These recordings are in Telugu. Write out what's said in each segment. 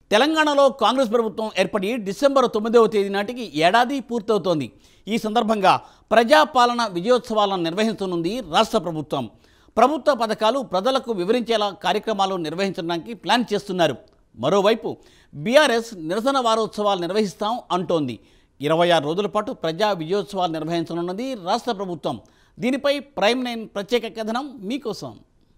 తెలంగాణలో కాంగ్రెస్ ప్రభుత్వం ఏర్పడి డిసెంబర్ తొమ్మిదవ తేదీ నాటికి ఏడాది పూర్తవుతోంది ఈ సందర్భంగా ప్రజాపాలన విజయోత్సవాలను నిర్వహించనుంది రాష్ట్ర ప్రభుత్వం ప్రభుత్వ పథకాలు ప్రజలకు వివరించేలా కార్యక్రమాలు నిర్వహించడానికి ప్లాన్ చేస్తున్నారు మరోవైపు బీఆర్ఎస్ నిరసన వారోత్సవాలు నిర్వహిస్తాం అంటోంది ఇరవై ఆరు రోజుల పాటు ప్రజా విజయోత్సవాలు నిర్వహించనున్నది రాష్ట్ర ప్రభుత్వం దీనిపై ప్రైమ్ నైన్ ప్రత్యేక కథనం మీకోసం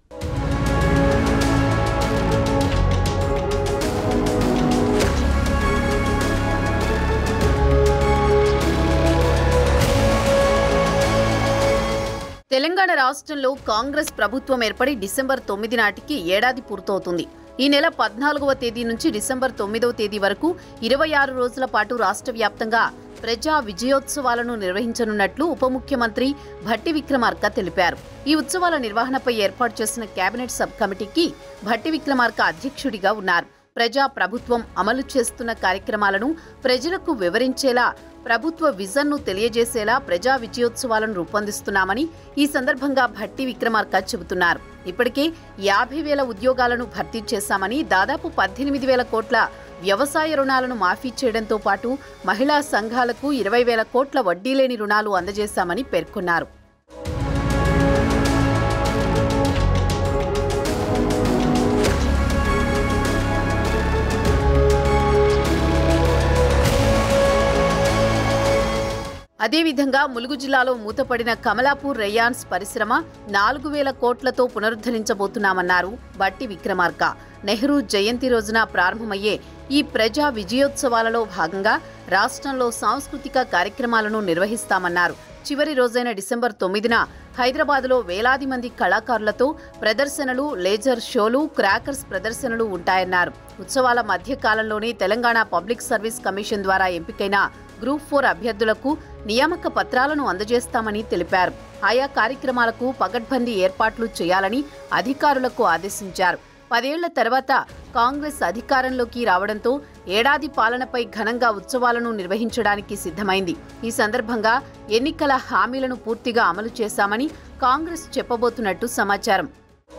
తెలంగాణ రాష్ట్రంలో కాంగ్రెస్ ప్రభుత్వం ఏర్పడి డిసెంబర్ తొమ్మిది నాటికి ఏడాది పూర్తవుతుంది ఈ నెల పద్నాలుగవ తేదీ నుంచి డిసెంబర్ తొమ్మిదవ తేదీ వరకు ఇరవై ఆరు రోజుల పాటు రాష్ట్ర వ్యాప్తంగా ప్రజా విజయోత్సవాలను నిర్వహించనున్నట్లు ఉప ముఖ్యమంత్రి భట్టి విక్రమార్క తెలిపారు ఈ ఉత్సవాల నిర్వహణపై ఏర్పాటు చేసిన కేబినెట్ సబ్ కమిటీకి భట్టి విక్రమార్క అధ్యక్షుడిగా ఉన్నారు ప్రజా ప్రభుత్వం అమలు చేస్తున్న కార్యక్రమాలను ప్రజలకు వివరించేలా ప్రభుత్వ విజన్ను తెలియజేసేలా ప్రజా విజయోత్సవాలను రూపొందిస్తున్నామని ఈ సందర్భంగా భట్టి విక్రమార్క చెబుతున్నారు ఇప్పటికే యాభై వేల ఉద్యోగాలను భర్తీ చేశామని దాదాపు పద్దెనిమిది వేల కోట్ల వ్యవసాయ రుణాలను మాఫీ చేయడంతో పాటు మహిళా సంఘాలకు ఇరవై వేల కోట్ల వడ్డీ లేని రుణాలు అందజేశామని పేర్కొన్నారు అదేవిధంగా ములుగు జిల్లాలో మూతపడిన కమలాపూర్ రేయాన్స్ పరిశ్రమ నాలుగు వేల కోట్లతో పునరుద్ధరించబోతున్నామన్నారు బట్టి విక్రమార్క నెహ్రూ జయంతి రోజున ప్రారంభమయ్యే ఈ ప్రజా విజయోత్సవాలలో భాగంగా రాష్ట్రంలో సాంస్కృతిక కార్యక్రమాలను నిర్వహిస్తామన్నారు చివరి రోజైన డిసెంబర్ తొమ్మిదిన హైదరాబాద్లో వేలాది మంది కళాకారులతో ప్రదర్శనలు లేజర్ షోలు క్రాకర్స్ ప్రదర్శనలు ఉంటాయన్నారు ఉత్సవాల మధ్య కాలంలోనే తెలంగాణ పబ్లిక్ సర్వీస్ కమిషన్ ద్వారా ఎంపికైన గ్రూప్ ఫోర్ అభ్యర్థులకు నియామక పత్రాలను అందజేస్తామని తెలిపారు ఆయా కార్యక్రమాలకు పగడ్బందీ ఏర్పాట్లు చేయాలని అధికారులకు ఆదేశించారు పదేళ్ల తర్వాత కాంగ్రెస్ అధికారంలోకి రావడంతో ఏడాది పాలనపై ఘనంగా ఉత్సవాలను నిర్వహించడానికి సిద్ధమైంది ఈ సందర్భంగా ఎన్నికల హామీలను పూర్తిగా అమలు చేశామని కాంగ్రెస్ చెప్పబోతున్నట్టు సమాచారం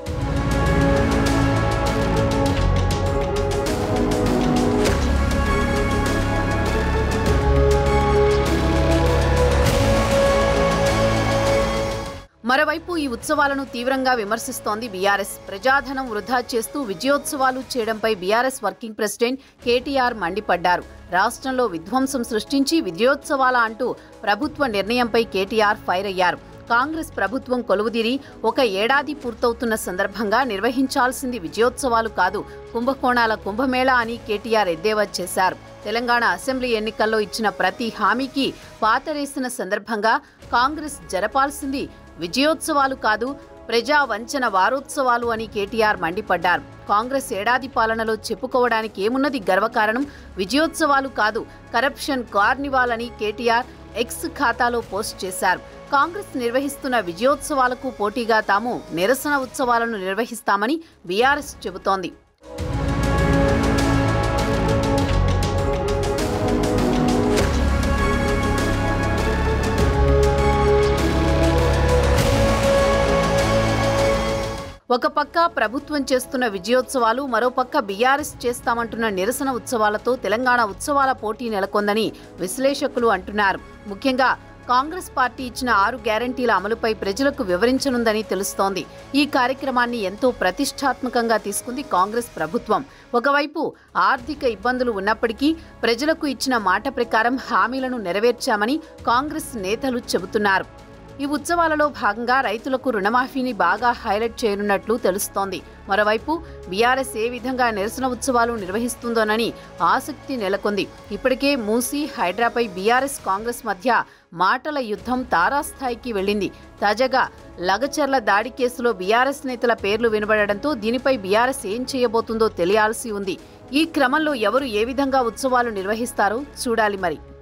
మరోవైపు ఈ ఉత్సవాలను తీవ్రంగా విమర్శిస్తోంది బీఆర్ఎస్ ప్రజాధనం వృధా చేస్తూ విజయోత్సవాలు చేయడంపై బీఆర్ఎస్ వర్కింగ్ ప్రెసిడెంట్ కేటీఆర్ మండిపడ్డారు రాష్ట్రంలో విధ్వంసం సృష్టించి విజయోత్సవాల అంటూ ప్రభుత్వ నిర్ణయంపై కేటీఆర్ ఫైర్ అయ్యారు కాంగ్రెస్ ప్రభుత్వం కొలువుదీరి ఒక ఏడాది పూర్తవుతున్న సందర్భంగా నిర్వహించాల్సింది విజయోత్సవాలు కాదు కుంభకోణాల కుంభమేళా అని కేటీఆర్ ఎద్దేవా చేశారు తెలంగాణ అసెంబ్లీ ఎన్నికల్లో ఇచ్చిన ప్రతి హామీకి పాతరేసిన సందర్భంగా కాంగ్రెస్ జరపాల్సింది విజయోత్సవాలు కాదు ప్రజా వంచన వారోత్సవాలు అని కేటీఆర్ మండిపడ్డారు కాంగ్రెస్ ఏడాది పాలనలో చెప్పుకోవడానికి ఏమున్నది గర్వకారణం విజయోత్సవాలు కాదు కరప్షన్ కార్నివాల్ అని కేటీఆర్ ఎక్స్ ఖాతాలో పోస్ట్ చేశారు కాంగ్రెస్ నిర్వహిస్తున్న విజయోత్సవాలకు పోటీగా తాము నిరసన ఉత్సవాలను నిర్వహిస్తామని బీఆర్ఎస్ చెబుతోంది ఒక పక్క ప్రభుత్వం చేస్తున్న విజయోత్సవాలు మరోపక్క బీఆర్ఎస్ చేస్తామంటున్న నిరసన ఉత్సవాలతో తెలంగాణ ఉత్సవాల పోటీ నెలకొందని విశ్లేషకులు అంటున్నారు ముఖ్యంగా కాంగ్రెస్ పార్టీ ఇచ్చిన ఆరు గ్యారంటీల అమలుపై ప్రజలకు వివరించనుందని తెలుస్తోంది ఈ కార్యక్రమాన్ని ఎంతో ప్రతిష్టాత్మకంగా తీసుకుంది కాంగ్రెస్ ప్రభుత్వం ఒకవైపు ఆర్థిక ఇబ్బందులు ఉన్నప్పటికీ ప్రజలకు ఇచ్చిన మాట ప్రకారం హామీలను నెరవేర్చామని కాంగ్రెస్ నేతలు చెబుతున్నారు ఈ ఉత్సవాలలో భాగంగా రైతులకు రుణమాఫీని బాగా హైలైట్ చేయనున్నట్లు తెలుస్తోంది మరోవైపు బీఆర్ఎస్ ఏ విధంగా నిరసన ఉత్సవాలు నిర్వహిస్తుందోనని ఆసక్తి నెలకొంది ఇప్పటికే మూసీ హైడ్రాపై బీఆర్ఎస్ కాంగ్రెస్ మధ్య మాటల యుద్ధం తారాస్థాయికి వెళ్ళింది తాజాగా లగచర్ల దాడి కేసులో బీఆర్ఎస్ నేతల పేర్లు వినబడడంతో దీనిపై బీఆర్ఎస్ ఏం చేయబోతుందో తెలియాల్సి ఉంది ఈ క్రమంలో ఎవరు ఏ విధంగా ఉత్సవాలు నిర్వహిస్తారో చూడాలి మరి